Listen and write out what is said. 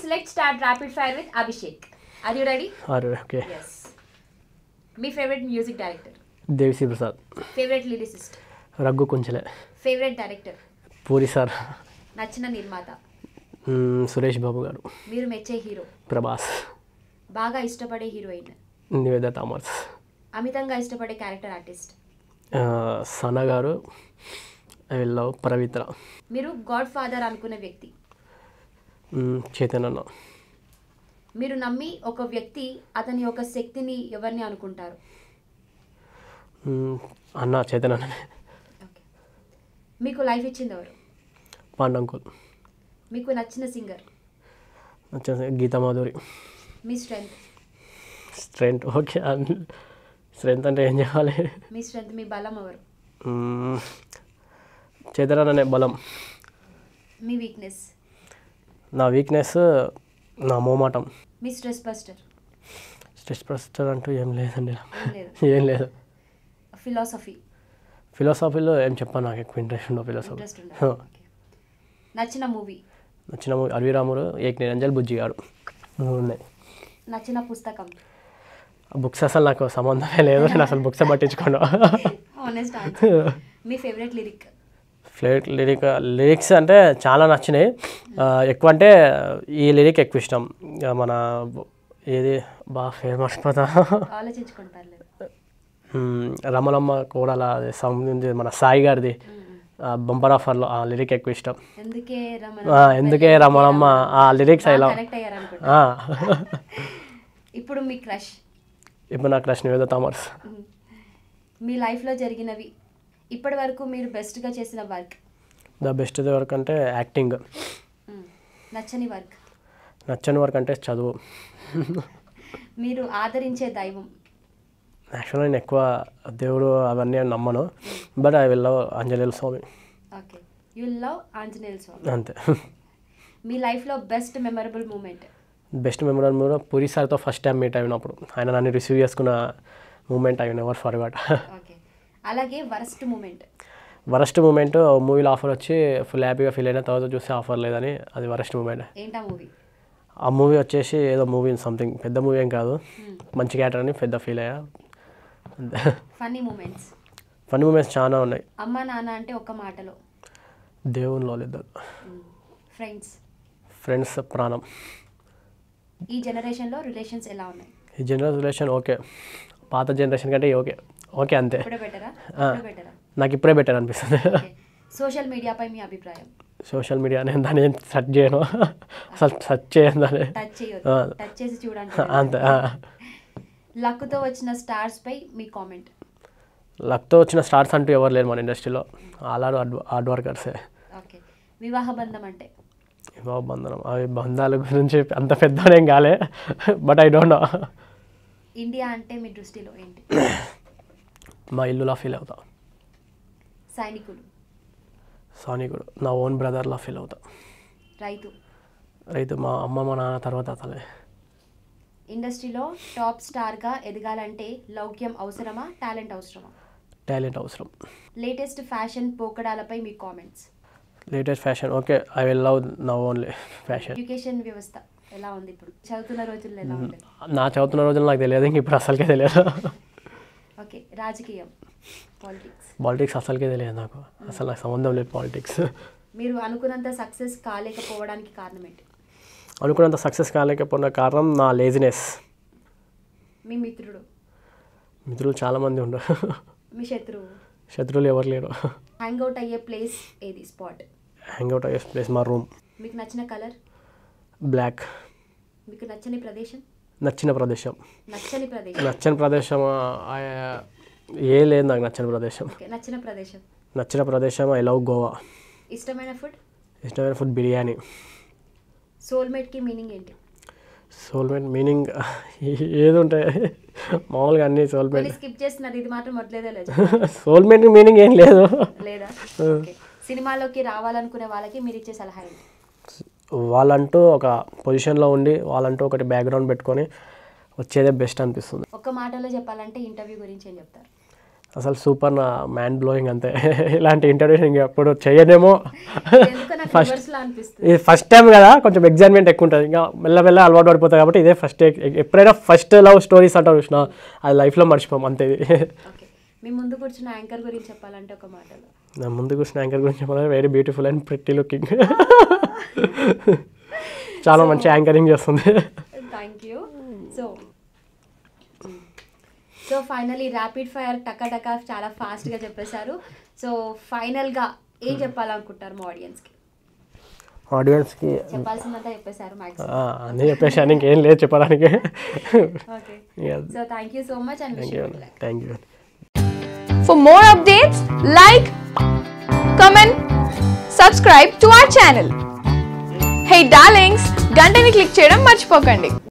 let's start rapid fire with Abhishek. Are you ready? ఆరు okay Yes. మీ favourite music director Devi Sri Prasad favourite lyricist రగ్గు కుంచెలే favourite director Puri sir నచ్చిన నిర్మాత మ్మ్, సురేష్ బాబు గారు మీరు మెచ్చే హీరో ప్రభాస్ బాగా ఇష్టపడే హీరోయిన్ నివేద థామస్ అమితంగా ఇష్టపడే క్యారెక్టర్ ఆర్టిస్ట్ ఆ, సన గారు ఐ లవ్ పరవిత్ర మీరు గాడ్ ఫాదర్ అనుకునే వ్యక్తి మ్మ్, చైతన్య అన్న. మీరు నమ్మి ఒక వ్యక్తి అతని యొక్క శక్తిని ఎవరిని అనుకుంటారు మ్మ్, అన్న చైతన్య అన్ననే. ఓకే మీకు లైఫ్ ఇచ్చింది ఎవరు పాండంకుల్ మీకు నచ్చిన సింగర్ వచ్చేసి గీతా మాధురి మీ స్ట్రెంగ్త్ స్ట్రెంత్ ఓకే స్ట్రెంత్ అంటే ఏం చేయాలి మీ స్ట్రెంగ్త్ మీ బలం ఎవరు మ్మ్, చైతన్య అనే బలం మీ వీక్నెస్ నా వీక్నెస్ నా మోమాటం మీ స్ట్రెస్ బస్టర్ స్ట్రెస్ ప్రస్టర్ అంటూ ఏం లేదండి ఏం లేదు ఏం లేదు ఫిలాసఫీ ఫిలాసఫీలో ఏం చెప్పాను నాకు ఎక్కువ ఇంట్రెస్ట్ ఉండవు ఫిలాసఫీ ఇంట్రెస్ట్ ఉండాలి ఓకే నచ్చిన మూవీ నచ్చిన మూవీ అరవిరాముడు ఏక్ నిరంజల్ బుజ్జి గారు మూడు ఉన్నాయి నచ్చిన పుస్తకం ఆ బుక్స్ అసలు నాకు సంబంధమే లేదు నేను అసలు బుక్స్ పట్టించుకోను ఆనెస్ట్ ఆన్సర్ మీ ఫేవరెట్ లిరిక్ ఫ్లేట్ లిరిక్ లిరిక్స్ అంటే చాలా నచ్చినాయి ఆ, ఎక్కువ అంటే ఈ లిరిక్ ఎక్కువ ఇష్టం ఇక మన ఏది బాగా ఫేమస్ పదా ఆలోచించుకుంటారు లేదు రమలమ్మ కోడల సాంగ్ ఉంది మన సాయి గారిది బంపర్ ఆఫర్లో ఆ లిరిక్ ఎక్కువ ఇష్టం ఎందుకే రమణ ఆ, ఎందుకే రమణమ్మ ఆ లిరిక్స్ ఐ లవ్ కనెక్ట్ అయ్యారనుకుంటా ఆ. ఇప్పుడు మీ క్రష్ ఇప్పుడు నాకు రష్ నివేద థామస్ మీ లైఫ్లో జరిగినవి ఇప్పటి వరకు మీరు బెస్ట్గా చేసిన వర్క్ ద బెస్ట్ వర్క్ అంటే యాక్టింగ్ నచ్చని వర్క్ నచ్చని వర్క్ అంటే చదువు మీరు ఆదరించే దైవం యాక్చువల్గా నేను ఎక్కువ దేవుడు అవన్నీ నమ్మను బట్ ఐ విల్ లవ్ ఆంజనేయుల స్వామి ఓకే యు లవ్ ఆంజనేయుల స్వామి అంతే మీ లైఫ్లో best memorable moment best memory మూడు పూరి సార్తో ఫస్ట్ టైం మీట్ అయినప్పుడు ఆయన నన్ను రిసీవ్ చేసుకున్న moment I never forgot okay అలాగే వరస్ట్ మూమెంట్ వరస్ట్ మూమెంట్ మూవీలో ఆఫర్ వచ్చి ఫుల్ హ్యాపీగా ఫీల్ అయిన తర్వాత చూస్తే ఆఫర్ లేదని అది వరస్ట్ మూమెంట్ ఏంటా మూవీ ఆ మూవీ వచ్చేసి ఏదో మూవీ సంథింగ్ పెద్ద మూవీ ఏం కాదు మంచి క్యారెక్టర్ అని పెద్ద ఫీల్ అయ్యా ఫన్నీ మూమెంట్స్ ఫన్ మూమెంట్స్ చాలా ఉన్నాయి అమ్మ నాన్న అంటే ఒక మాటలో దేవునిలో ఇద్దరు ఫ్రెండ్స్ ఫ్రెండ్స్ ప్రాణం ఈ జనరేషన్లో రిలేషన్స్ ఎలా ఉన్నాయి ఈ జనరల్ రిలేషన్ ఓకే పాత జనరేషన్ కంటే ఓకే ఓకే అంతే ఇప్పుడే బెటరా ఆ. ఇప్పుడే బెటరా నాకు ఇప్పుడే బెటర్ అనిపిస్తుంది ఓకే సోషల్ మీడియాపై మీ అభిప్రాయం సోషల్ మీడియా నేను దాన్ని ఏం సెర్చ్ చేయను అసలు సెర్చ్ చేయను దాన్ని టచ్ చేయొద్దు ఆ. టచ్ చేసి చూడండి అంతే ఆ. లక్తో వచ్చిన స్టార్స్ పై మీ కామెంట్ లక్తో వచ్చిన స్టార్స్ అంటూ ఎవరు లేరు మన ఇండస్ట్రీలో ఆల్ ఆర్ హార్డ్ వర్కర్సే ఓకే వివాహ బంధం అంటే వివాహ బంధనం అవి బంధాల గురించి అంత పెద్దనేం కాలే but I don't know India అంటే మీ దృష్టిలో ఏంటి మా ఇల్లులా ఫీల్ అవుతా సైనికులు సానికుడు నా ఓన్ బ్రదర్లా ఫీల్ అవుతా రైతు రైతు మా అమ్మ మా నాన్న తర్వాత అతలే ఇండస్ట్రీలో టాప్ స్టార్గా ఎదగాలంటే లౌక్యం అవసరమా టాలెంట్ అవసరమా టాలెంట్ అవసరం లేటెస్ట్ ఫ్యాషన్ పోకడాలపై మీ comments latest fashion okay I will love నా ఓన్లీ ఫ్యాషన్ ఎడ్యుకేషన్ వ్యవస్థ ఎలా ఉంది ఇప్పుడు చదువుతున్న రోజుల్లో ఎలా ఉంది నా చదువుతున్న రోజులు నాకు తెలియదు ఇంక ఇప్పుడు అసలుకే తెలియదు ఓకే రాజకీయం పాలిటిక్స్ పాలిటిక్స్ అసలుకే తెలియదు నాకు అసలు నాకు సంబంధం లేదు పాలిటిక్స్ మీరు అనుకున్నంత సక్సెస్ కాలేకపోవడానికి కారణం ఏంటి అనుకున్నంత సక్సెస్ కాలేకపోయిన కారణం నా లేజినెస్ మీ మిత్రుడు మిత్రులు చాలామంది ఉండరు మీ శత్రువు శత్రువులు ఎవరు లేరు హ్యాంగ్ అవుట్ అయ్యే ప్లేస్ ఏది స్పాట్ హ్యాంగ్అవుట్ అయ్యే ప్లేస్ మా రూమ్ మీకు నచ్చిన కలర్ బ్లాక్ మీకు నచ్చని ప్రదేశం నచ్చిన ప్రదేశం నచ్చని ప్రదేశం నచ్చని ప్రదేశం ఆ, ఏ లేదు నాకు నచ్చని ప్రదేశం ఓకే నచ్చిన ప్రదేశం నచ్చిన ప్రదేశం ఐ లవ్ గోవా ఇష్టమైన ఫుడ్ ఇష్టమైన ఫుడ్ బిర్యానీ సోల్మేట్కి మీనింగ్ ఏంటి సోల్మేట్ మీనింగ్ ఏది ఉంటాయి మామూలుగా అన్ని సోల్మేట్ కొన్ని స్కిప్ చేస్తున్నారు ఇది మాత్రం వదిలేదే లేదు సోల్మేట్ మీనింగ్ ఏం లేదు లేదా ఓకే సినిమాలోకి రావాలనుకునే వాళ్ళకి మీరు ఇచ్చే సలహా ఏంటి వాళ్ళంటూ ఒక పొజిషన్లో ఉండి వాళ్ళంటూ ఒకటి బ్యాక్గ్రౌండ్ పెట్టుకొని వచ్చేదే బెస్ట్ అనిపిస్తుంది ఒక్క మాటలో చెప్పాలంటే ఇంటర్వ్యూ గురించి ఏం చెప్తారు అసలు సూపర్ నా మ్యాన్ బ్లోయింగ్ అంతే ఇలాంటి ఇంటర్వ్యూ ఇంక ఎప్పుడు చేయనేమో ఎందుకో నాకు First- రివర్స్ లా అనిపిస్తుంది ఇది ఫస్ట్ టైం కదా కొంచెం ఎగ్జైట్మెంట్ ఎక్కువ ఉంటుంది ఇంకా మెల్లమెల్ల అలవాటు పడిపోతాయి కాబట్టి ఇదే ఫస్ట్ ఎప్పుడైనా ఫస్ట్ లవ్ స్టోరీస్ అంటారు చూసిన అది లైఫ్లో మర్చిపోం అంతే ఇది ఓకే మీ ముందు కూర్చున్న యాంకర్ గురించి చెప్పాలంటే ఒక మాటలో నా ముందు కూర్చున్న యాంకర్ గురించి చెప్పాలంటే very beautiful and pretty looking చాలా మంచి యాంకరింగ్ చేస్తుంది thank you so so finally rapid fire టకా టకా చాలా ఫాస్ట్గా చెప్పేశారు సో ఫైనల్గా ఏం చెప్పాలనుకుంటారు మా ఆడియన్స్కి ఆడియన్స్కి చెప్పాల్సిందంతా చెప్పేశారు మ్యాక్సిమం అన్నీ చెప్పేసాను ఇంకేం లేదు చెప్పడానికి okay so thank you so much and thank you thank you For more updates, like, comment, subscribe to our channel. Hey darlings, గంటని click చేయడం మర్చిపోకండి